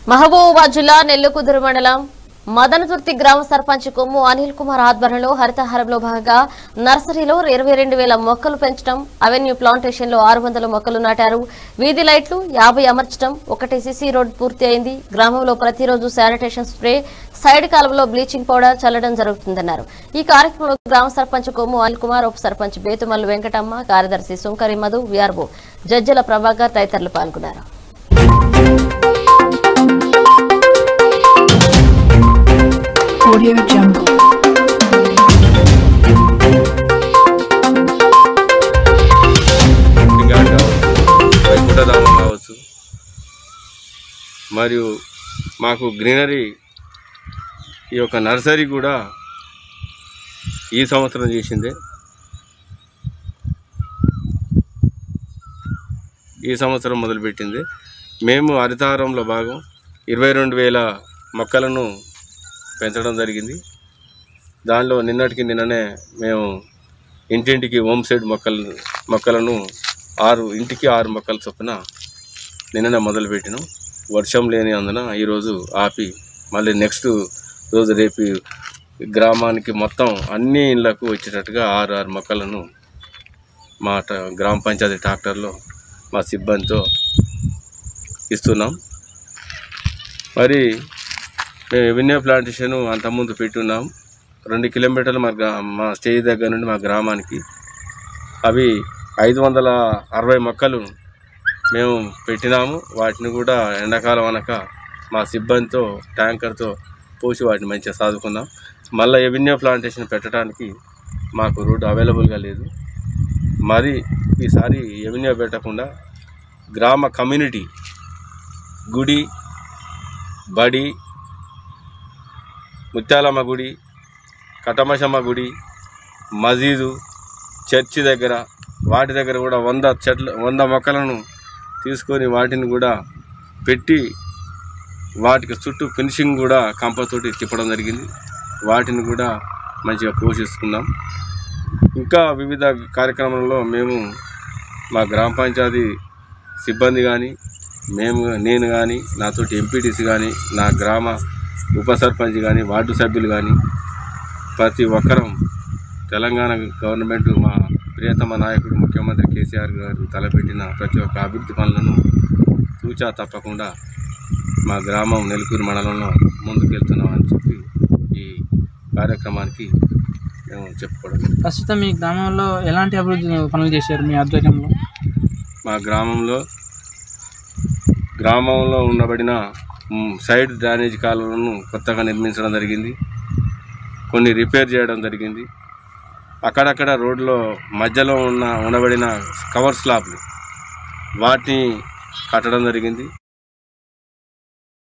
మహబూబాబాద్ జిల్లా నెల్లుకుదురు మండలం మదనతుర్తి గ్రామ సర్పంచ్ కొమ్ము అనిల్ కుమార్ ఆధ్వర్యంలో హరితహారంలో భాగంగా నర్సరీలో ఇరవై రెండు వేల మొక్కలు పెంచడం అవెన్యూ ప్లాంటేషన్ లో ఆరు వందల మొక్కలు నాటారు వీధి లైట్లు యాభై అమర్చడం ఒకటి సిసి రోడ్ పూర్తి అయింది గ్రామంలో ప్రతిరోజు శానిటేషన్ స్ప్రే సైడ్ కాలువలో బ్లీచింగ్ పౌడర్ చల్లడం జరుగుతుందన్నారు ఈ కార్యక్రమంలో గ్రామ సర్పంచ్ కొమ్ము అనిల్ కుమార్ ఉప సర్పంచ్ బేతుమల్లు వెంకటమ్మ కార్యదర్శి సుంకరి మధు విఆర్ఓ జడ్జల ప్రభాకర్ తదితరులు పాల్గొన్నారు Audio Jungle. పింగాడు కావచ్చు వైకుంఠధామం కావచ్చు మరియు మాకు గ్రీనరీ ఈ యొక్క నర్సరీ కూడా ఈ సంవత్సరం చేసిందే ఈ సంవత్సరం మొదలుపెట్టింది మేము హరితహారంలో భాగం ఇరవై రెండు వేల మొక్కలను పెంచడం జరిగింది దానిలో నిన్నటికి నిన్ననే మేము ఇంటింటికి హోమ్ సైడ్ మొక్కలు మొక్కలను ఆరు ఇంటికి ఆరు మొక్కల చొప్పున నిన్ననే మొదలుపెట్టినాం వర్షం లేని అందున ఈరోజు ఆపి మళ్ళీ నెక్స్ట్ రోజు రేపు గ్రామానికి మొత్తం అన్ని ఇళ్లకు వచ్చేటట్టుగా ఆరు ఆరు మొక్కలను మా ట- గ్రామ పంచాయతీ ట్రాక్టర్లో మా సిబ్బందితో ఇస్తున్నాం మరి మేము రెవెన్యూ ప్లాంటేషన్ అంతకుముందు పెట్టున్నాం రెండు కిలోమీటర్లు మా గ్రా మా స్టేజ్ దగ్గర నుండి మా గ్రామానికి అవి ఐదు వందల అరవై మొక్కలు మేము పెట్టినాము వాటిని కూడా ఎండాకాలం అనక మా సిబ్బందితో ట్యాంకర్తో పోసి వాటిని మంచిగా సాదుకున్నాం మళ్ళీ రెవెన్యూ ప్లాంటేషన్ పెట్టడానికి మాకు రోడ్డు అవైలబుల్గా లేదు మరి ఈసారి రెవెన్యూ పెట్టకుండా గ్రామ కమ్యూనిటీ గుడి బడి ముత్యాలమ్మ గుడి కటమశమ్మ గుడి మసీదు చర్చి దగ్గర వాటి దగ్గర కూడా వంద చెట్ల వంద మొక్కలను తీసుకొని వాటిని కూడా పెట్టి వాటికి చుట్టూ ఫినిషింగ్ కూడా కంపతోటి తిప్పడం జరిగింది వాటిని కూడా మంచిగా పోషిస్తున్నాం ఇంకా వివిధ కార్యక్రమాలలో మేము మా గ్రామ పంచాయతీ సిబ్బంది కానీ మేము నేను కానీ నాతోటి ఎంపీటీసీ కానీ నా గ్రామ ఉప సర్పంచ్ కానీ వార్డు సభ్యులు కానీ ప్రతి ఒక్కరం తెలంగాణ గవర్నమెంట్ మా ప్రియతమ నాయకుడు ముఖ్యమంత్రి కేసీఆర్ గారు తలపెట్టిన ప్రతి ఒక్క అభివృద్ధి పనులను తూచా తప్పకుండా మా గ్రామం నెలకూరు మండలంలో ముందుకెళ్తున్నామని చెప్పి ఈ కార్యక్రమానికి మేము చెప్పుకోవడం ప్రస్తుతం మీ గ్రామంలో ఎలాంటి అభివృద్ధి పనులు చేశారు మీ ఆధ్వర్యంలో మా గ్రామంలో గ్రామంలో ఉండబడిన మ్, సైడ్ డ్రైనేజ్ కాలువలను కొత్తగా నిర్మించడం జరిగింది కొన్ని రిపేర్ చేయడం జరిగింది అక్కడక్కడ రోడ్లో మధ్యలో ఉన్న ఉండబడిన కవర్ స్లాబ్లు వాటిని కట్టడం జరిగింది